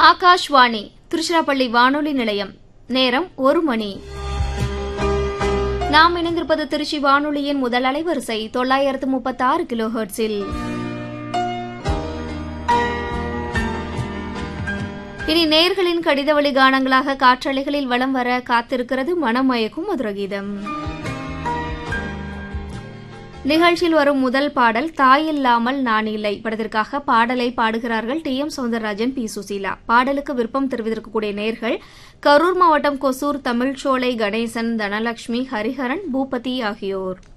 ஆகாஷ்வாணி திருச்சிராப்பள்ளி வானொலி நிலையம் நேரம் ஒரு மணி நாம் இணைந்திருப்பது திருச்சி வானொலியின் முதல் அலைவரிசை தொள்ளாயிரத்து முப்பத்தாறு கிலோ ஹெர்ட்ஸில் இனி நேர்களின் கடித வழி கானங்களாக காற்றலைகளில் வலம் வர காத்திருக்கிறது மனமயக்கும் மதுரகீதம் நிகழ்ச்சியில் வரும் முதல் பாடல் தாயில்லாமல் நான் இல்லை படத்திற்காக பாடலை பாடுகிறார்கள் T M Soundararajan P Susheela பாடலுக்கு விருப்பம் தெரிவித்திருக்கக்கூடிய நேர்கள் கரூர் மாவட்டம் கொசூர் தமிழ்ச்சோலை கணேசன் தனலட்சுமி ஹரிஹரன் பூபதி ஆகியோர்